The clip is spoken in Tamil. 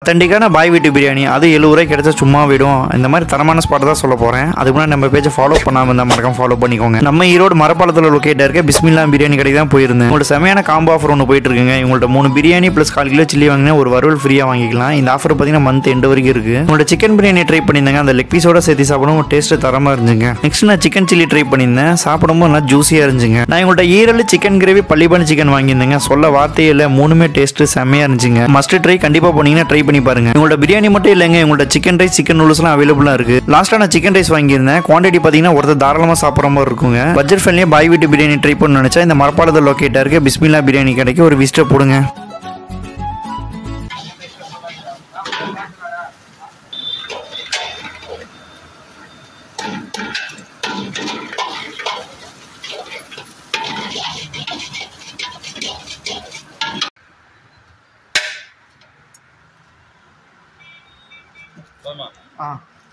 தண்டிக்கான பாய் வீட்டு பிரியாணி அது எழுபது ரூபாய் கிடைச்சா சும்மா விடும் இந்த மாதிரி தரமான ஸ்பாட் தான் சொல்ல போகிறேன் அதுக்கு முன்னாடி நம்ம பேஜை ஃபாலோ பண்ணாமல் இருந்தால் மறக்காம ஃபாலோ பண்ணிக்கோங்க நம்ம ஈரோடு மரப்பாலத்தில் லொக்கேட்டாக இருக்க பிஸ்மில்லா பிரியாணி கடைக்கு தான் போயிருந்தேன் உங்களோட செமையான காம்போ ஆஃபர் ஒன்று போயிட்டு இருக்குங்க இவங்கள்ட்ட மூணு பிரியாணி ப்ளஸ் கால் கிலோ சில்லி வாங்கினா ஒரு வறுவல் ஃப்ரீயாக வாங்கிக்கலாம் இந்த ஆஃபர் பார்த்தீங்கன்னா மந்த் எண்டு வரைக்கும் இருக்கு உங்களோட சிக்கன் பிரியாணி ட்ரை பண்ணியிருந்தாங்க அந்த லெக் பீஸோட சேர்த்து சாப்பிடும் டேஸ்ட் தரமாக இருந்துங்க நெக்ஸ்ட் நான் சிக்கன் சில்லி ட்ரை பண்ணியிருந்தேன் சாப்பிடும்போது நல்லா ஜூஸியாக இருந்துச்சுங்க நான் இவங்கள்ட்ட ஈரல் சிக்கன் கிரேவி பள்ளிப்பான சிக்கன் வாங்கியிருந்தேங்க சொல்ல வார்த்தையே இல்லை மூணுமே டேஸ்ட் செம்மையாக இருந்துச்சுங்க மஸ்ட் ட்ரை கண்டிப்பாக போனீங்கன்னா ட்ரை பண்ணி பாருங்க இவங்களோட பிரியாணி மட்டும் இல்லைங்க இவங்கள்ட்ட சிக்கன் ரைஸ் சிக்கன் நூடுல்ஸ்லாம் அவைலபிளாக இருக்கு லாஸ்ட்டாக நான் சிக்கன் ரைஸ் வாங்கியிருந்தேன் குவான்டிட்டி பார்த்தீங்கன்னா ஒருத்தர் தாராளமாக சாப்பிட்ற மாதிரி இருக்குங்க பட்ஜெட் ஃப்ரெண்ட்லியாக பாய் வீட்டு பிரியாணி ட்ரை பண்ண நினச்சா இந்த மரப்பாலத்தில் லொக்கேட்டாக இருக்க பிஸ்மில்லா பிரியாணி கடைக்கு ஒரு விசிட்டை போடுங்க ஆ